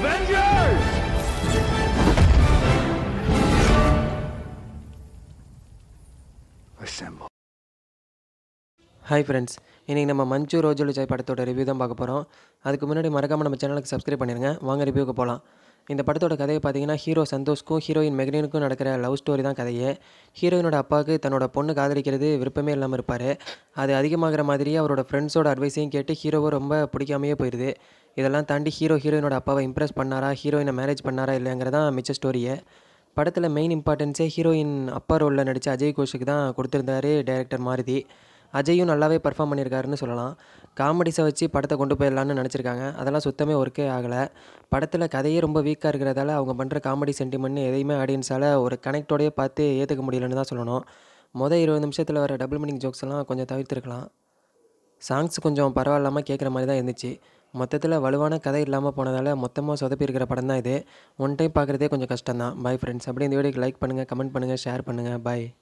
Avengers! Assemble. Hi friends இன்றைக்கி நம்ம மஞ்சு ரோஜோலு சாய் படத்தோட ரிவ்யூ தான் பார்க்க போகிறோம் அதுக்கு முன்னாடி மறக்காமல் நம்ம சேனலுக்கு சப்ஸ்கிரைப் பண்ணிடுங்க வாங்க ரிவ்யூக்கு போகலாம் இந்த படத்தோட கதையை பார்த்தீங்கன்னா ஹீரோ சந்தோஷ்க்கும் ஹீரோயின் மெகனினுக்கும் நடக்கிற லவ் ஸ்டோரி தான் கதையே ஹீரோயினோட அப்பாவுக்கு தன்னோட பொண்ணு காதலிக்கிறது விருப்பமே இல்லாமல் இருப்பார் அது அதிகமாகிற மாதிரியே அவரோட ஃப்ரெண்ட்ஸோட அட்வைஸையும் கேட்டு ஹீரோவை ரொம்ப பிடிக்காமையே போயிடுது இதெல்லாம் தாண்டி ஹீரோ ஹீரோயினோட அப்பாவை இம்ப்ரெஸ் பண்ணாரா ஹீரோயினை மேரேஜ் பண்ணாரா இல்லைங்கிறதான் மிச்ச ஸ்டோரியே படத்தில் மெயின் இம்பார்ட்டன்ஸே ஹீரோயின் அப்பா ரோலில் நடித்த அஜய் கோஷுக்கு தான் கொடுத்துருந்தாரு டைரக்டர் மாருதி அஜயும் நல்லாவே பர்ஃபார்ம் பண்ணியிருக்காருன்னு சொல்லலாம் காமெடிஸை வச்சு படத்தை கொண்டு போயிடலான்னு நினச்சிருக்காங்க அதெல்லாம் சுத்தமே ஒர்க்கே ஆகலை படத்தில் கதையே ரொம்ப வீக்காக இருக்கிறதால அவங்க பண்ணுற காமெடி சென்டிமெண்ட்னு எதையுமே ஆடியன்ஸால் ஒரு கனெக்டோடயே பார்த்து ஏற்றுக்க முடியலன்னு தான் சொல்லணும் மொதல் இருபது நிமிஷத்தில் வர டபுள் மீனிங் ஜோக்ஸ் எல்லாம் கொஞ்சம் தவிர்த்துருக்கலாம் சாங்ஸ் கொஞ்சம் பரவாயில்லாமல் கேட்குற மாதிரி தான் இருந்துச்சு மொத்தத்தில் வலுவான கதை இல்லாமல் போனதால் மொத்தமாக சொதப்பி இருக்கிற படம் தான் இது ஒன் டைம் பார்க்குறதே கொஞ்சம் கஷ்டம் தான் பை ஃப்ரெண்ட்ஸ் அப்படியே இந்த வீடியோக்கு லைக் பண்ணுங்கள் கமெண்ட் பண்ணுங்கள் ஷேர் பண்ணுங்கள் பை